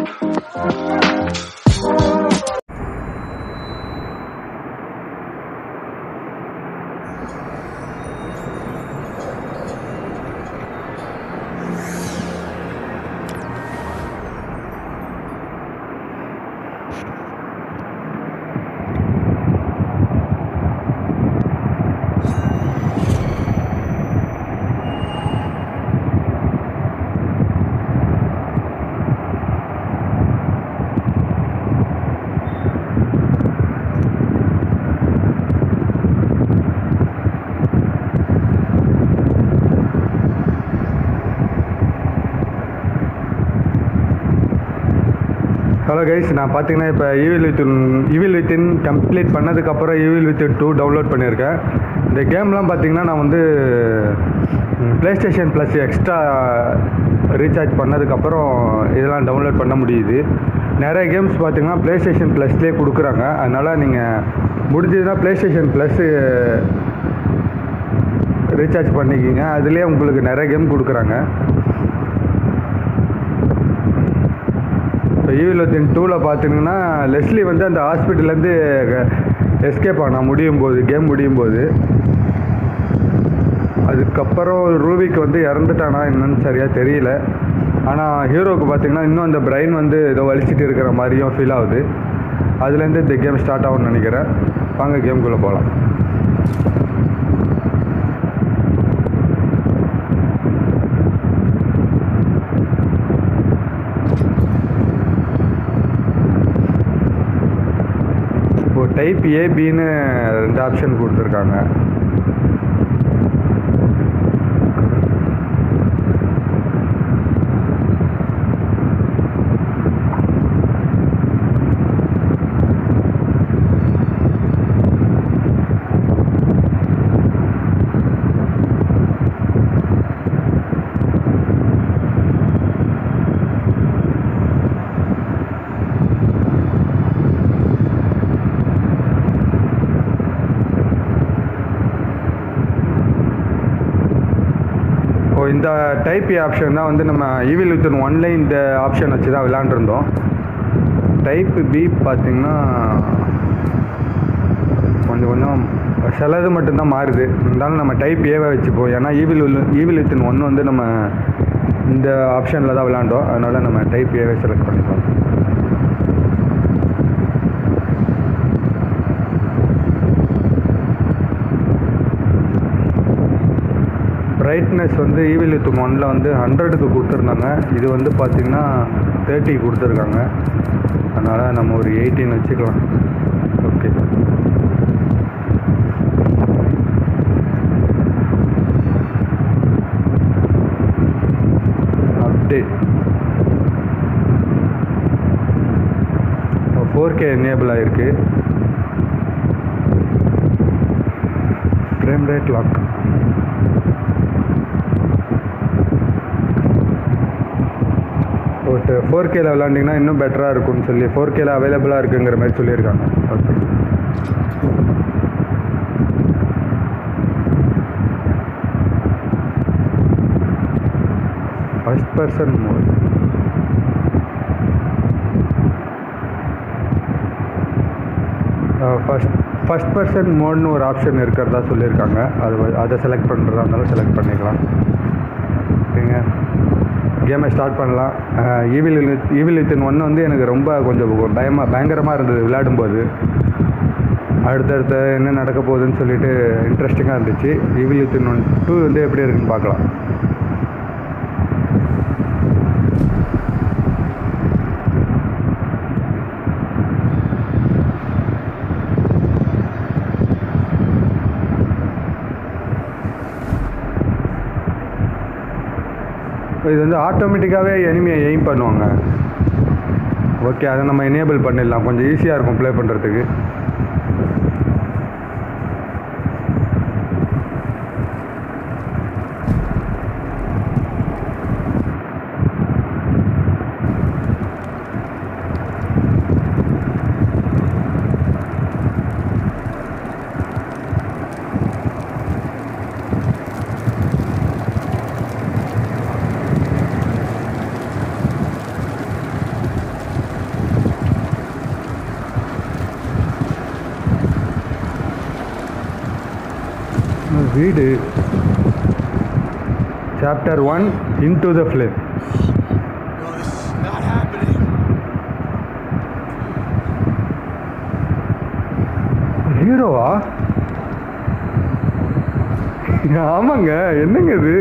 Hello guys நான் பார்த்தீங்கன்னா இப்போ Evil With Evil Within complete பண்ணதுக்கப்புறம் ஈவில் வித் டூ டவுன்லோட் பண்ணியிருக்கேன் இந்த கேம்லாம் பார்த்தீங்கன்னா நான் வந்து PlayStation Plus Extra recharge பண்ணதுக்கப்புறம் இதெல்லாம் டவுன்லோட் பண்ண முடியுது நிறைய கேம்ஸ் பார்த்தீங்கன்னா ப்ளே ஸ்டேஷன் ப்ளஸ்லேயே கொடுக்குறாங்க அதனால் நீங்கள் முடிஞ்சதுன்னா ப்ளே ஸ்டேஷன் ப்ளஸ்ஸு ரீசார்ஜ் பண்ணிக்கிங்க அதுலேயே உங்களுக்கு நிறைய கேம் கொடுக்குறாங்க இப்போ ஈவில் வித்தின் டூவில் பார்த்தீங்கன்னா லெஸ்லி வந்து அந்த ஹாஸ்பிட்டல்லேருந்து எஸ்கேப் ஆனா முடியும் போது கேம் முடியும் போது அதுக்கப்புறம் ரூபிக்கு வந்து இறந்துட்டானா என்னன்னு சரியாக தெரியல ஆனால் ஹீரோவுக்கு பார்த்தீங்கன்னா இன்னும் அந்த பிரெயின் வந்து ஏதோ வலிச்சிட்டு இருக்கிற மாதிரியும் ஃபீல் ஆகுது அதுலேருந்து இந்த கேம் ஸ்டார்ட் ஆகும்னு நினைக்கிறேன் வாங்க கேம்குள்ளே போகலாம் இப்போ டைப் ஏபின்னு ரெண்டு ஆப்ஷன் கொடுத்துருக்காங்க ஓ இந்த டைப் ஏ ஆப்ஷன் தான் வந்து நம்ம ஈவில் வித் ஒன்ல இந்த ஆப்ஷன் வச்சு தான் விளாண்டுருந்தோம் டைப் பி பார்த்தீங்கன்னா கொஞ்சம் கொஞ்சம் சிலது மட்டும்தான் மாறுது இருந்தாலும் நம்ம டைப் ஏவை வச்சுப்போம் ஏன்னா ஈவில் ஈவில் வித்தின் ஒன்று வந்து நம்ம இந்த ஆப்ஷனில் தான் விளாண்டோம் அதனால் நம்ம டைப் ஏவை செலக்ட் பண்ணிப்போம் பிரைட்னஸ் வந்து ஈவில் வித் ஒனில் வந்து ஹண்ட்ரடுக்கு கொடுத்துருந்தாங்க இது வந்து பார்த்திங்கன்னா தேர்ட்டி கொடுத்துருக்காங்க அதனால் நம்ம ஒரு எயிட்டீன் வச்சுக்கலாம் okay update four K enable ஆகிருக்கு ஃப்ரேம் ரேட் லாக் ஒரு ஃபோர் கேல விளாண்டிங்கன்னா இன்னும் பெட்டராக இருக்கும்னு சொல்லி ஃபோர் கேல அவைலபிளாக இருக்குங்கிற மாதிரி சொல்லியிருக்காங்க okay first person mode first first person மோட்னு ஒரு ஆப்ஷன் இருக்கிறதா சொல்லியிருக்காங்க அது வ- அதை செலக்ட் பண்ணுறதா இருந்தாலும் செலக்ட் பண்ணிக்கலாம் ஓகேங்க கேமை ஸ்டார்ட் பண்ணலாம் ஈவில் ஈவில் வித்தின் ஒன்று வந்து எனக்கு ரொம்ப கொஞ்சம் பயமாக பயங்கரமாக இருந்தது விளையாடும்போது அடுத்தடுத்த என்ன நடக்க போகுதுன்னு சொல்லிட்டு இன்ட்ரெஸ்டிங்காக இருந்துச்சு ஈவில் வித்தின் ஒன் டூ வந்து எப்படி இருக்குன்னு பார்க்கலாம் இது வந்து ஆட்டோமேட்டிக்காகவே எனிமையை எய்ம் பண்ணுவாங்க ஓகே அதை நம்ம எனேபிள் பண்ணிடலாம் கொஞ்சம் ஈஸியாக இருக்கும் ப்ளே பண்ணுறதுக்கு வீடு chapter one into the flame No, this is not happening. ஹீரோவா ஆமாங்க என்னங்க இது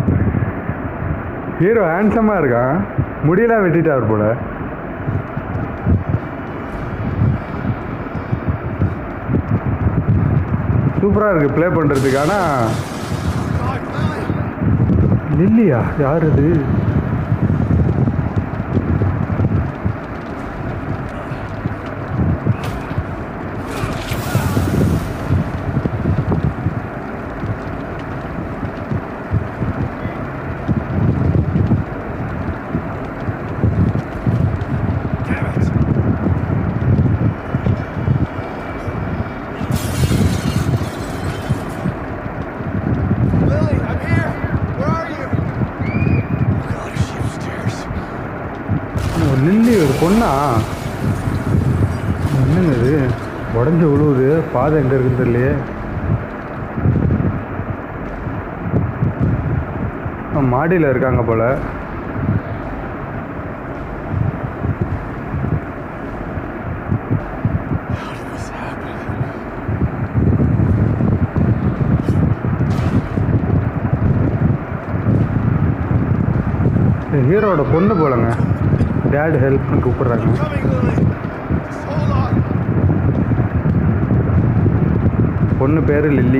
ஹீரோ ஹேண்ட்ஸமாக இருக்கான் முடியெல்லாம் வெட்டிட்டார் போல சூப்பராக இருக்குது ப்ளே பண்ணுறதுக்கு ஆனால் God, Lily. லில்லியா யார் இது Damn it. Lily, I'm here. Where are you? God, is she upstairs? ஓ, லில்லி ஒரு பொண்ணா என்னங்க இது உடஞ்சி விழுவுது பாதை எங்கே இருக்குன்னு தெரியலையே மாடியில் இருக்காங்க போல How did this happen? ஹீரோட பொண்ணு போலங்க டேட் ஹெல்ப்னு கூப்பிடுறாங்க Coming, Lily. Just hold on. பொண்ணு பேர் Lily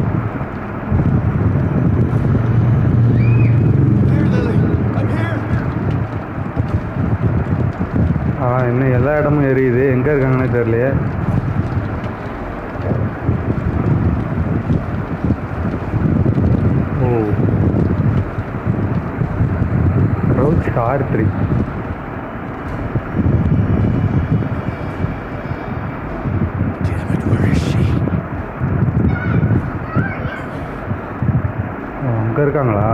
Here, Lily. I'm here. ஆ இன்னும் எல்லா இடமும் எரியுது எங்கே இருக்காங்கன்னே தெரியலையே ஓ roach R three Damn it, where is she? அங்கே இருக்காங்களா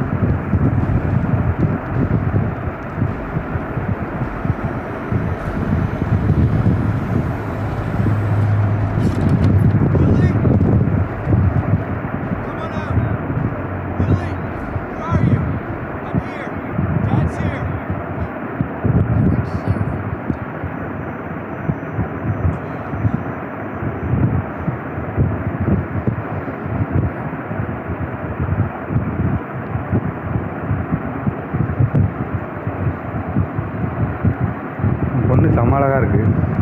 Lily? Come on out. Lily, where are you? I'm here. Dad's here. பொண்ணு செம்ம அழகா இருக்கு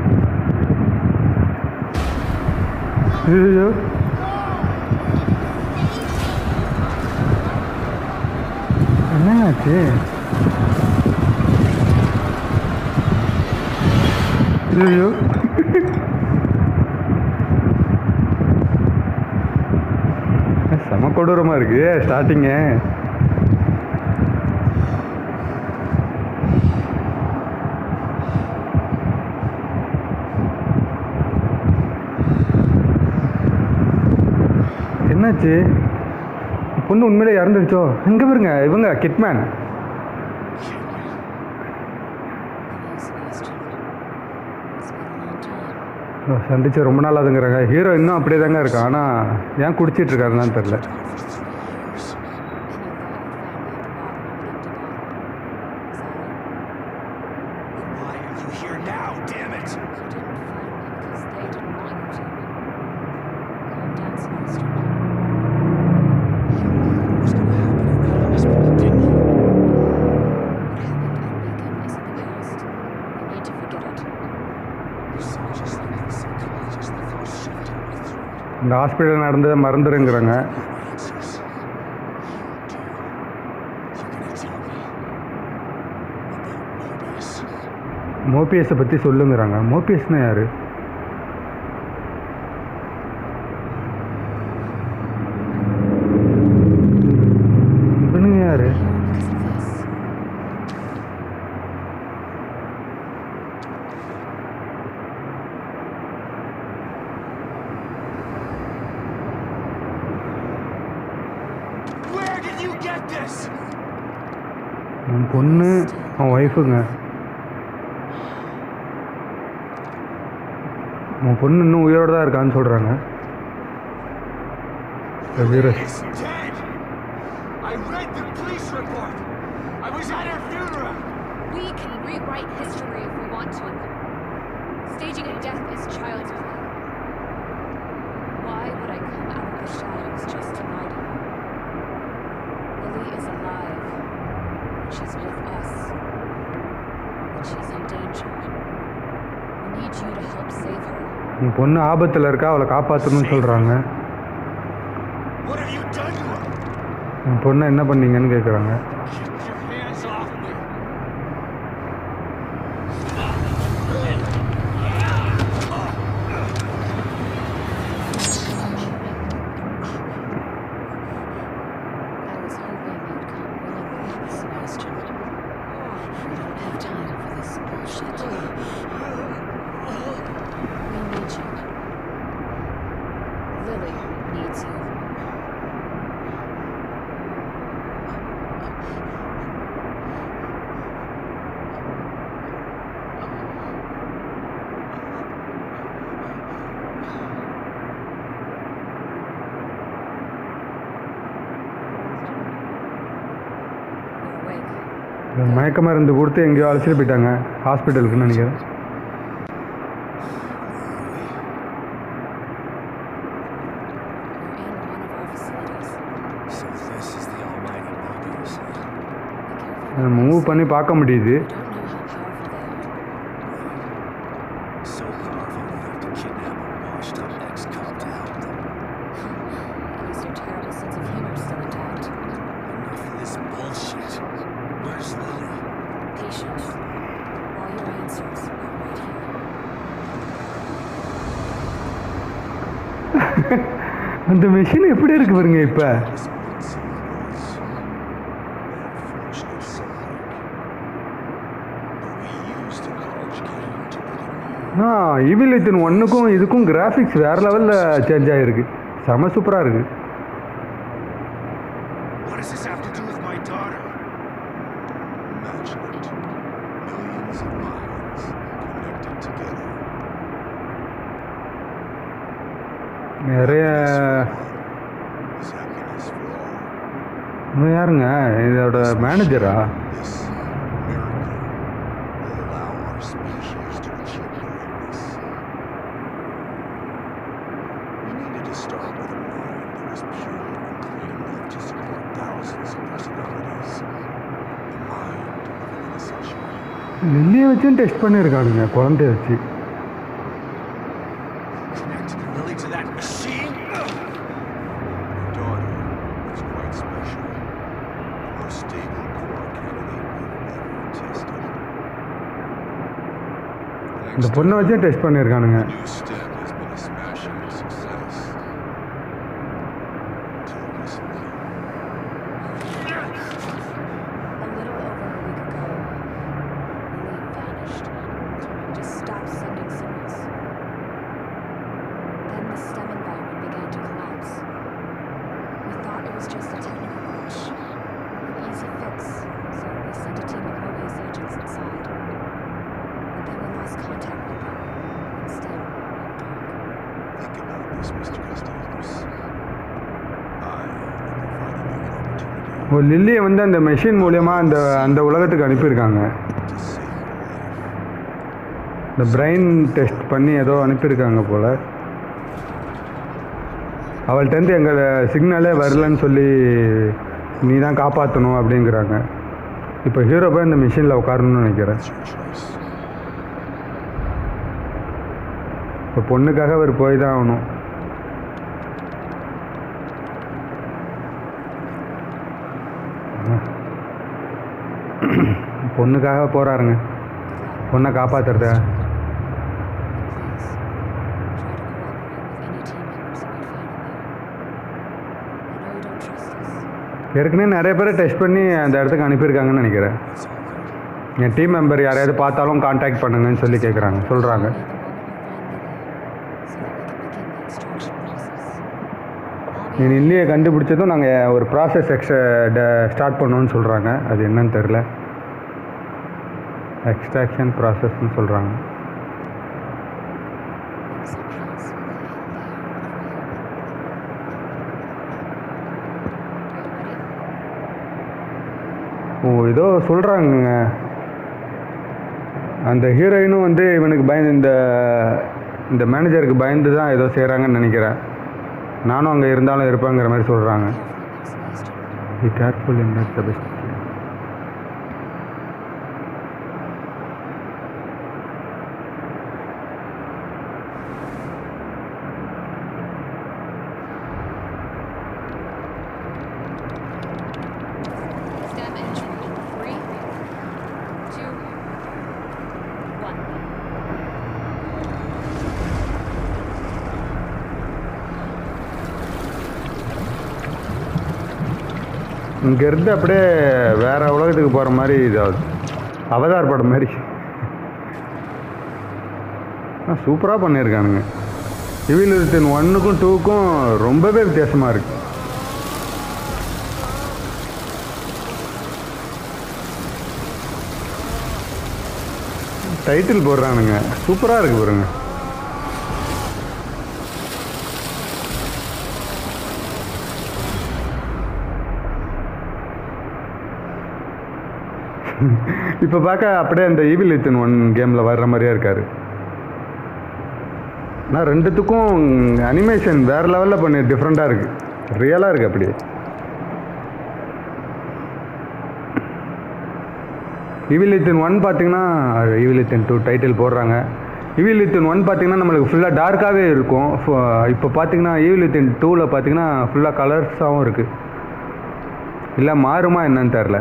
ஐயோ என்னாச்சு ஐயோ செம கொடூரமா இருக்கு ஸ்டார்டிங்கு என்னாச்சு பொண்ணு உண்மையிலே இறந்துருச்சோ எங்க பாருங்க இவங்க கிட்மேன் சந்திச்சு ரொம்ப நாள் ஆகுதுங்கிறாங்க ஹீரோ இன்னும் அப்படியே தாங்க இருக்கான் ஆனால் ஏன் குடிச்சிட்டு இருக்காருன்னு தெரில Why are you here now? Damn it! What's gonna happen in that hospital, didn't you? You saw just like the psychologist that got shoved down my throat. இந்த ஹாஸ்பிட்டல் நடந்ததை மறந்துருங்கிறாங்க No answers. You do. You're gonna tell me about Mobius. மோபிஎஸை பற்றி சொல்லுங்கிறாங்க மோபிஎஸ்னா யாரு இவனுங்க யாரு Where did you get this? அவன் பொண்ணு அவன் ஒய்ஃபுங்க அவன் பொண்ணு இன்னும் உயிரோட தான் இருக்கான்னு சொல்கிறாங்க Lily is dead. I read the police report. I was at her funeral. We can rewrite history if we want to. Staging a death is child's play. Why would I come out of the shadows just to lie to her? Lily is alive. She's with us. And she's in danger. We need you to help save her. உன் பொண்ணு ஆபத்தில் இருக்கா அவளை காப்பாற்றணும்னு சொல்கிறாங்க What have you done to her? உன் பொண்ணை என்ன பண்ணீங்கன்னு கேட்குறாங்க Get your hands off me. I was hoping you'd come willingly, Sebastian. We don't have time for this bullshit. We need you. Lily needs you. You're awake. மயக்க மருந்து கொடுத்து எங்கேயோ அழைச்சிட்டு போயிட்டாங்க ஹாஸ்பிட்டலுக்குன்னு நினைக்கிறேன் You're in one of our facilities. So this is the almighty Mobius. Be careful. நம்ம move பண்ணி பார்க்க முடியுது I don't know how powerful they are. So powerful we have to kidnap a washed up ex-cop to help them. At least their terrible sense of humor is still intact. Enough of this bullshit. Where's Lily? Patience. All your answers are right here. அந்த machine எப்படி இருக்கு பாருங்க இப்போ This Bunsen was unfortunate someone. But we used a college game to put a new ஆ Evil Within ஒன்றுக்கும் இதுக்கும் graphics வேறு லெவலில் சேஞ்ச் ஆகிருக்கு செம சூப்பராக இருக்குது What does this have to do with my daughter? Imagine it. Millions of minds connected together. நிறைய Is happiness for all. இன்னும் யாருங்க இதோட மேனேஜரா This miracle will allow our species to achieve greatness. We needed to start with a mind that was pure and clean enough to support thousands of personalities. The mind of an innocent child. லில்லியை வச்சும் test பண்ணியிருக்கானுங்க குழந்தைய வச்சு Connected Lily to that machine? Your daughter is quite special. The most stable core candidate we've ever tested. இந்த பொண்ணை வச்சும் test பண்ணியிருக்கானுங்க The new STEM has been a smashing success. Until recently. A little over a week ago, Lily vanished. Just stopped sending signals. Then the STEM environment began to collapse. We thought it was just a technical glitch, an easy fix, so we sent a team of Mobius agents inside. But then we lost contact with them, and STEM went dark. Think about this, Mr. Castellanos. I am providing you an opportunity ஓ லில்லியை வந்து அந்த machine மூலியமாக அந்த அந்த உலகத்துக்கு அனுப்பியிருக்காங்க to save your life. இந்த பிரெயின் டெஸ்ட் பண்ணி ஏதோ அனுப்பியிருக்காங்க போல் அவள்கிட்டருந்து எங்கள் சிக்னலே வரலன்னு சொல்லி நீ தான் காப்பாற்றணும் அப்படிங்கிறாங்க இப்போ ஹீரோ போய் அந்த மிஷினில் உட்காரணும்னு நினைக்கிறேன் It's your choice. இப்போ பொண்ணுக்காக அவர் போய் தான் ஆகணும் பொண்ணுக்காக போகிறாருங்க பொண்ணை காப்பாற்றுறத Please, try to cooperate with any team members you might find in there. I know you don't trust us. ஏற்கனவே நிறைய பேரை டெஸ்ட் பண்ணி அந்த இடத்துக்கு அனுப்பியிருக்காங்கன்னு நினைக்கிறேன் It's all right. என் டீம் மெம்பர் யாரையாவது பார்த்தாலும் காண்டாக்ட் பண்ணுங்கன்னு சொல்லி கேட்குறாங்க சொல்கிறாங்க The moment you find Lily, so that we can begin the extraction process. I'll be நீ இல்லையே கண்டுபிடிச்சதும் நாங்கள் ஒரு ப்ராசஸ் எக்ஸ்ட்ரா ஸ்டார்ட் பண்ணோன்னு சொல்கிறாங்க அது என்னன்னு தெரில எக்ஸ்ட்ராக்ஷன் ப்ராசஸ்ன்னு சொல்கிறாங்க Someone else will be in there for you. ஏதோ சொல்கிறாங்க அந்த ஹீரோயினும் வந்து இவனுக்கு பயந்து இந்த இந்த மேனேஜருக்கு பயந்து தான் ஏதோ செய்கிறாங்கன்னு நினைக்கிறேன் நானும் அங்கே இருந்தாலும் இருப்பேங்கிற மாதிரி சொல்கிறாங்க Careful, Max Mason. Be careful in that the best. Stem entry. Three, two, one. இங்கேருந்து அப்படியே வேற உலகத்துக்கு போகிற மாதிரி இதாகுது அவதார் படம் மாதிரி சூப்பராக பண்ணியிருக்கானுங்க சிவில் வித்தின் ஒன்றுக்கும் டூக்கும் ரொம்பவே வித்தியாசமாக இருக்கு டைட்டில் போடுறானுங்க சூப்பராக இருக்கு பாருங்க இப்போ பார்க்க அப்படியே அந்த ஈவில் வித்தின் ஒன் கேமில் வர்ற மாதிரியே இருக்காரு ஆனால் ரெண்டுத்துக்கும் அனிமேஷன் வேறு லெவலில் பண்ணி டிஃப்ரெண்ட்டாக இருக்குது ரியலாக இருக்குது அப்படியே இவிலித்தின் ஒன் பார்த்தீங்கன்னா இவிலித்தின் டூ டைட்டில் போடுறாங்க இவிலித்தின் ஒன் பார்த்தீங்கன்னா நம்மளுக்கு ஃபுல்லாக டார்க்காகவே இருக்கும் இப்போ பார்த்தீங்கன்னா இவிலித்தின் டூவில் பார்த்தீங்கன்னா ஃபுல்லாக கலர்ஸாகவும் இருக்குது இல்லை மாறுமா என்னன்னு தெரில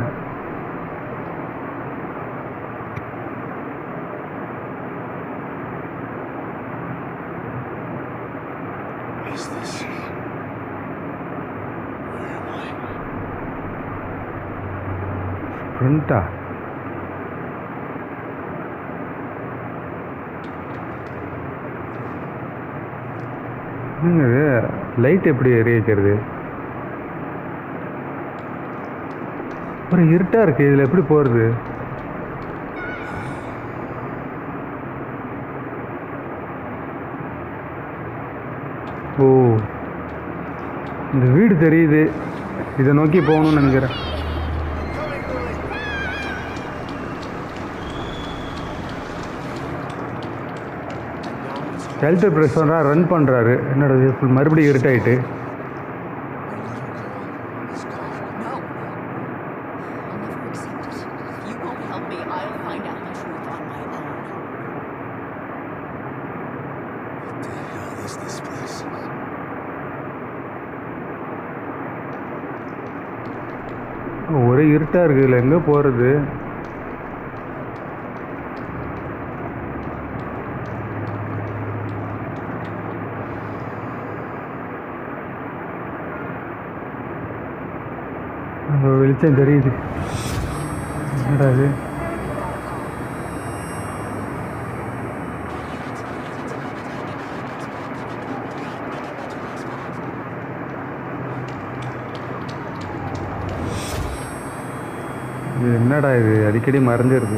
What is this? Where am I? ஃப்ரண்ட்டா என்னங்க லைட் எப்படி எரிய வைக்கிறது ஒரு இருட்டா இருக்கு இதுல எப்படி போறது ஓ இந்த வீடு தெரியுது இதை நோக்கி போகணும்னு நினைக்கிறேன் ஷெல்டர் ப்ரெஸ் பண்ணுறா ரன் பண்ணுறாரு என்னடா இது full மறுபடியும் இருட்டாயிட்டு No. I'll never accept it. If you won't help me, I'll find out the truth on my own. What the hell is this place? ஒரே இருட்டாக இருக்குது இதில் எங்கே போகிறது வெளிச்சம் தெரியுது என்னடா இது இது என்னடா இது அடிக்கடி மறைஞ்சிருது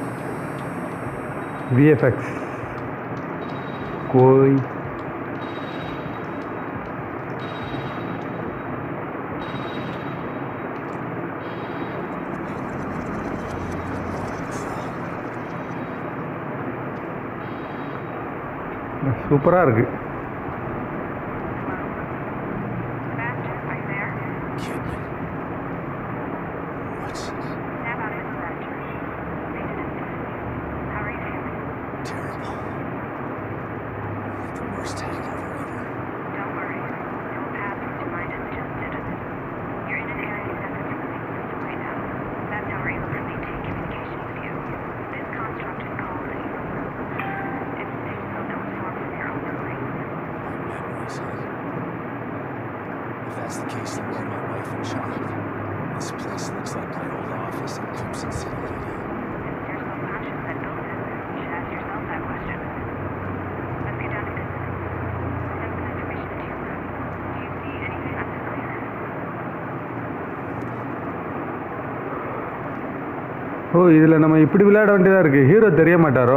விஎஃப்எக்ஸ் கோய் சூப்பராக இருக்கு Sebastian, are you there? Kidman. What? Snap out of Sebastian. Nathan is missing. How are you feeling? Terrible. Like the worst hangover ever. Don't worry. It will pass once your mind has adjusted. You're in an area exempted from the main system right now. That's how we're able to maintain communication with you. This construct is called a room. It's a safe zone that was formed from your own memories. My memories, huh? If that's the case, then where are my wife and child? This place looks like my old office in Crimson City, lady. There's no conscience that built it. You should ask yourself that question. Let's get down to business. Send some information into your room. Do you see anything unfamiliar? ஓ இதில் நம்ம இப்படி விளையாட வேண்டியதாக இருக்குது hero தெரிய மாட்டாரோ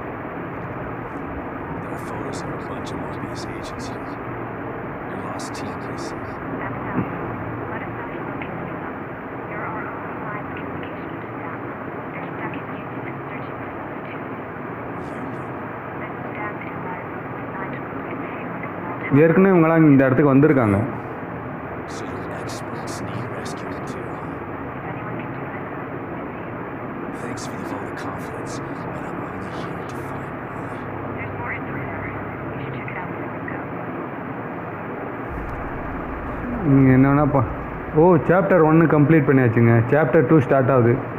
There are photos of a bunch of Morbius agents here. Your lost team accuracy. That's so. Let us know if you look into them. There are only lines of communication to them. They're stuck in Union and searching for those two. Union. This staff inlet was designed to locate payload in Malta. ஏற்கனவே இவங்களாம் இந்த இடத்துக்கு வந்திருக்காங்க So you're experts need rescuing too. If anyone can do this, it's you. Thanks for the vote of confidence, but I'm only here to find Roy. There's more info there. You should check it out before we go. நீங்கள் என்ன வேணாப்பா ஓ chapter ஒன்று complete பண்ணியாச்சுங்க chapter two start ஆகுது